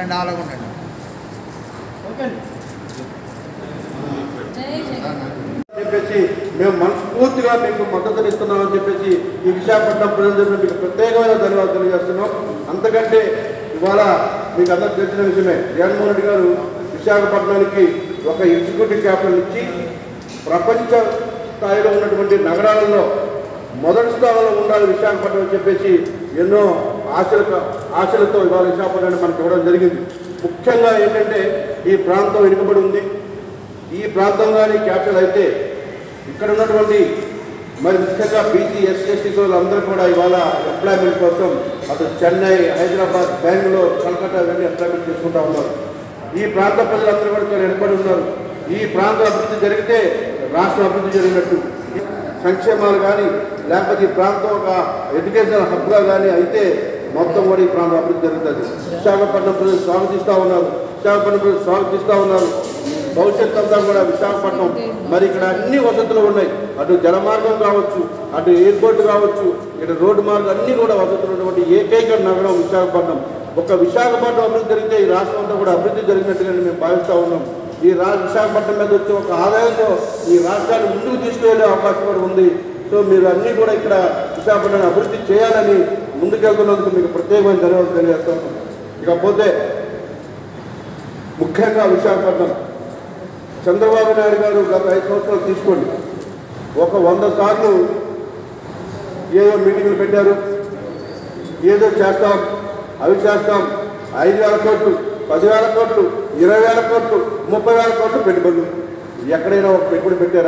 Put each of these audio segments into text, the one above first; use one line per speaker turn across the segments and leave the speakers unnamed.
ఉండండి అలాగ ఉండండి
చెప్పేసి మేము మనస్ఫూర్తిగా మీకు మద్దతుని ఇస్తున్నామని చెప్పేసి ఈ విశాఖపట్నం ప్రజలందరూ మీకు ప్రత్యేకమైన ధన్యవాదాలు తెలియజేస్తున్నాం అంతకంటే ఇవాళ మీకు అందరికి తెలిసిన విషయమే జగన్మోహన్ రెడ్డి గారు విశాఖపట్నానికి ఒక ఎగ్జిక్యూటివ్ క్యాపిటల్ ఇచ్చి ప్రపంచ స్థాయిలో ఉన్నటువంటి నగరాలలో మొదటి స్థానంలో ఉండాలి విశాఖపట్నం అని చెప్పేసి ఎన్నో ఆశలతో ఆశలతో ఇవాళ విశాఖపట్నాన్ని మనకి ఇవ్వడం జరిగింది ముఖ్యంగా ఏంటంటే ఈ ప్రాంతం వెనుకబడి ఉంది ఈ ప్రాంతం కానీ క్యాపిటల్ అయితే ఇక్కడ ఉన్నటువంటి మరి ముఖ్యంగా బీసీ ఎస్సీ ఎస్టీ అందరూ కూడా ఇవాళ ఎంప్లాయ్మెంట్ కోసం అటు చెన్నై హైదరాబాద్ బెంగళూరు కలకత్తా వెళ్ళి ఎంప్లాయ్మెంట్ చేసుకుంటా ఉన్నారు ఈ ప్రాంత ప్రజలందరూ కూడా చాలా వెనుకబడి ఉన్నారు ఈ ప్రాంత అభివృద్ధి జరిగితే రాష్ట్రం అభివృద్ధి జరిగినట్టు సంక్షేమాలు కానీ లేకపోతే ఈ ప్రాంతం ఒక ఎడ్యుకేషన్ హబ్గా కానీ అయితే మొత్తం కూడా ఈ ప్రాంతం అభివృద్ధి జరుగుతుంది విశాఖపట్నం ప్రజలు స్వాగతిస్తూ ఉన్నారు విశాఖపట్నం ప్రజలు స్వాగతిస్తూ ఉన్నారు భవిష్యత్ అంతా కూడా విశాఖపట్నం మరి ఇక్కడ అన్ని వసతులు ఉన్నాయి అటు జలమార్గం కావచ్చు అటు ఎయిర్పోర్ట్ కావచ్చు ఇక్కడ రోడ్డు మార్గం అన్ని కూడా వసతులు ఉన్నటువంటి ఏకైక నగరం విశాఖపట్నం ఒక విశాఖపట్నం అభివృద్ధి జరిగితే ఈ రాష్ట్రం అంతా కూడా అభివృద్ధి జరిగినట్టుగా మేము భావిస్తూ ఉన్నాం ఈ రా విశాఖపట్నం మీద వచ్చే ఒక ఆదాయంతో ఈ రాష్ట్రాన్ని ముందుకు తీసుకువెళ్ళే అవకాశం కూడా ఉంది సో మీరు అన్నీ కూడా ఇక్కడ విశాఖపట్నాన్ని అభివృద్ధి చేయాలని ముందుకెళ్తున్నందుకు మీకు ప్రత్యేకమైన ధన్యవాదాలు తెలియజేస్తాం ఇకపోతే ముఖ్యంగా విశాఖపట్నం చంద్రబాబు నాయుడు గారు గత ఐదు సంవత్సరాలు తీసుకోండి ఒక వంద సార్లు ఏదో మీటింగులు పెట్టారు ఏదో చేస్తాం అవి చేస్తాం ఐదు వేల కోట్లు పదివేల కోట్లు ఇరవై వేల కోట్లు ముప్పై వేల కోట్లు పెట్టుబడులు ఎక్కడైనా ఒక పెట్టుబడి పెట్టారా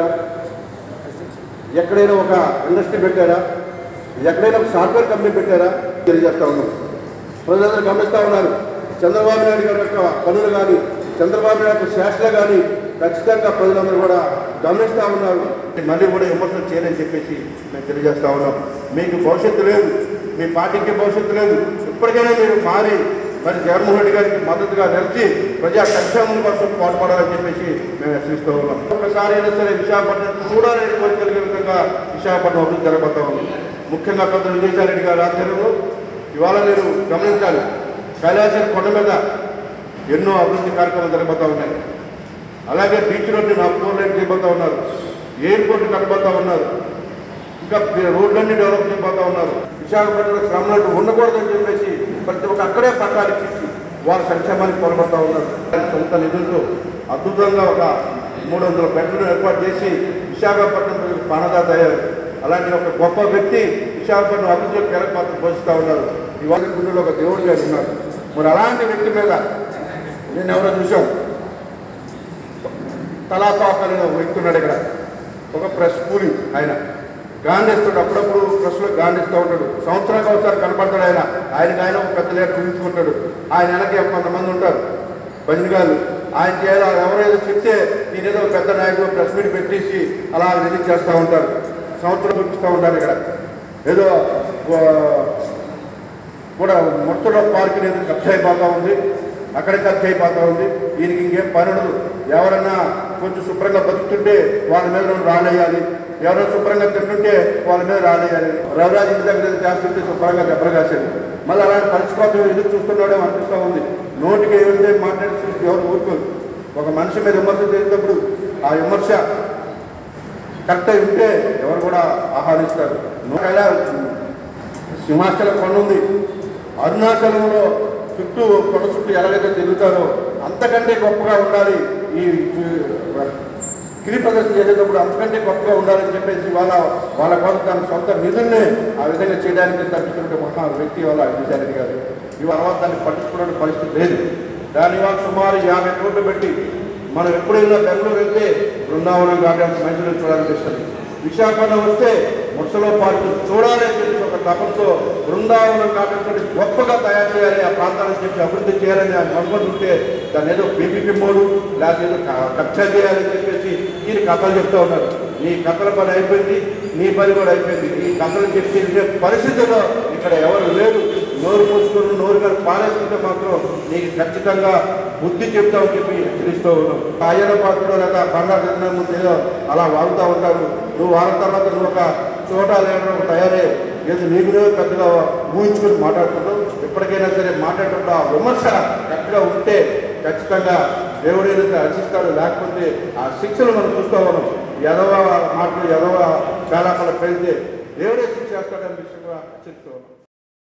ఎక్కడైనా ఒక ఇండస్ట్రీ పెట్టారా ఎక్కడైనా ఒక సాఫ్ట్వేర్ కంపెనీ పెట్టారా తెలియజేస్తా ఉన్నాం ప్రజలందరూ గమనిస్తూ ఉన్నారు చంద్రబాబు నాయుడు గారి యొక్క పనులు కానీ చంద్రబాబు నాయుడు యొక్క శాస్త్ర కానీ ఖచ్చితంగా ప్రజలందరూ కూడా గమనిస్తూ ఉన్నారు మళ్ళీ కూడా విమర్శలు చేయని చెప్పేసి మేము తెలియజేస్తా ఉన్నాం మీకు భవిష్యత్తు లేదు మీ పార్టీకి భవిష్యత్తు లేదు ఇప్పటికైనా మీరు మారి మరి జగన్మోహన్ రెడ్డి గారికి మద్దతుగా నిలిచి ప్రజా సంక్షేమం కోసం పాటుపడాలని చెప్పేసి మేము హెచ్చరిస్తూ ఉన్నాం ఒకసారి అయినా సరే విశాఖపట్నం చూడాలని కోరికలిగే విధంగా విశాఖపట్నం అభివృద్ధి జరగబోతా ఉంది ముఖ్యంగా పెద్ద విజయసాయిరెడ్డి గారి ఆధ్వర్యంలో ఇవాళ మీరు గమనించాలి కైలాసం కొండ మీద ఎన్నో అభివృద్ధి కార్యక్రమాలు జరగబోతా ఉన్నాయి అలాగే బీచ్ రోడ్డు నా ఫోర్ లైన్ చేయబోతా ఉన్నారు ఎయిర్పోర్ట్ కట్టబోతా ఉన్నారు ఇంకా రోడ్లన్నీ డెవలప్ చేయబోతా ఉన్నారు విశాఖపట్నంలో శ్రమనాడు ఉండకూడదని చెప్పేసి ప్రతి ఒక్క అక్కడే పట్టాలు ఇచ్చి వారి సంక్షేమానికి పొరబడతా ఉన్నారు సొంత నిధులతో అద్భుతంగా ఒక మూడు వందల బెడ్లను ఏర్పాటు చేసి విశాఖపట్నం ప్రజలకు ప్రాణదాత అయ్యారు అలాంటి ఒక గొప్ప వ్యక్తి విశాఖపట్నం అభివృద్ధిలో కీలక పాత్ర పోషిస్తూ ఉన్నారు ఇవాళ గుండెలో ఒక దేవుడు గారు ఉన్నారు మరి అలాంటి వ్యక్తి మీద నేను ఎవరో చూశాను తలాపాక్ అనే ఒక వ్యక్తి ఉన్నాడు ఇక్కడ ఒక ప్రెస్ కూలి ఆయన గాంధిస్తాడు అప్పుడప్పుడు ప్రెస్లో గాంధిస్తూ ఉంటాడు సంవత్సరానికి ఒకసారి కనపడతాడు ఆయన ఆయనకి ఆయన ఒక పెద్ద లీటర్ ఊహించుకుంటాడు ఆయన వెనక కొంతమంది ఉంటారు భజనగాళ్ళు ఆయన చేయాలి ఎవరైనా చెప్తే ఈయనేదో ఒక పెద్ద నాయకుడు ప్రెస్ మీట్ పెట్టేసి అలా రిలీజ్ చేస్తూ ఉంటారు సంవత్సరం చూపిస్తూ ఉంటారు ఇక్కడ ఏదో ఆ, కూడా మొట్టలో పార్క్ అనేది ఖర్చు అయిపోతూ ఉంది అక్కడే ఖర్చు అయిపోతూ ఉంది దీనికి ఇంకేం పని ఉండదు ఎవరన్నా కొంచెం శుభ్రంగా బతుకుతుంటే వాళ్ళ మీద మనం రాలేయాలి ఎవరైనా శుభ్రంగా తింటుంటే వాళ్ళ మీద రాలేయాలి రవిరాజు ఇంటి దగ్గర ఏదో చేస్తుంటే శుభ్రంగా దెబ్బలు కాసేది మళ్ళీ అలాంటి పరిస్థితి కోసం ఎదురు చూస్తున్నాడేమో అనిపిస్తూ ఉంది నోటికి ఏమిస్తే మాట్లాడి చూసి ఎవరు ఊరుకోరు ఒక మనిషి మీద విమర్శ చేసినప్పుడు ఆ విమర్శ కరెక్ట్ అయి ఉంటే ఎవరు కూడా ఆహ్వానిస్తారు నూకైలా సింహాచలం కొండ ఉంది అరుణాచలంలో చుట్టూ కొండ చుట్టూ ఎలాగైతే తిరుగుతారో అంతకంటే గొప్పగా ఉండాలి ఈ గిరి ప్రదర్శన చేసేటప్పుడు అంతకంటే గొప్పగా ఉండాలని చెప్పేసి వాళ్ళ వాళ్ళ కోసం తన సొంత నిధుల్ని ఆ విధంగా చేయడానికి తప్పిస్తున్న మహా వ్యక్తి వాళ్ళ విజయారెడ్డి గారు ఇవాళ దాన్ని పట్టించుకునే పరిస్థితి లేదు దాని ఇవాళ సుమారు యాభై కోట్లు పెట్టి మనం ఎప్పుడైనా బెంగళూరు వెళ్తే బృందావనం గార్డెన్స్ మైసూరు చూడాలనిపిస్తుంది విశాఖపట్నం వస్తే ముసలో పార్కు చూడాలి అని చెప్పి ఒక తపంతో బృందావనం గార్డెన్స్ గొప్పగా తయారు చేయాలి ఆ ప్రాంతాన్ని చెప్పి అభివృద్ధి చేయాలని ఆయన అనుకుంటుంటే దాన్ని ఏదో పీపీపీ మోడు లేకపోతే ఏదో క- కక్ష చేయాలని చెప్పేసి ఈయన కథలు చెప్తా ఉన్నారు నీ కథల పని అయిపోయింది నీ పని కూడా అయిపోయింది ఈ కథలు చెప్పి పరిస్థితుల్లో ఇక్కడ ఎవరు లేరు నోరు మూసుకొని నోరు కానీ పాలేసుకుంటే మాత్రం నీకు ఖచ్చితంగా బుద్ధి చెప్తామని చెప్పి హెచ్చరిస్తూ ఉన్నాం ఆయన పాత్రలో లేదా బంగారు తిన్న ముందు ఏదో అలా వాగుతూ ఉంటారు నువ్వు వారం తర్వాత నువ్వు ఒక చోట లేడం ఒక తయారే ఏదో నీకు నువ్వే పెద్దగా ఊహించుకొని మాట్లాడుకుంటావు ఎప్పటికైనా సరే మాట్లాడేటప్పుడు ఆ విమర్శ కరెక్ట్గా ఉంటే ఖచ్చితంగా దేవుడైనా రచిస్తాడు లేకపోతే ఆ శిక్షలు మనం చూస్తూ ఉన్నాం ఎదవ మాటలు ఎదవ వేలాపల పెడితే దేవుడే శిక్ష చేస్తాడని విషయంగా హెచ్చరిస్తూ ఉన్నాం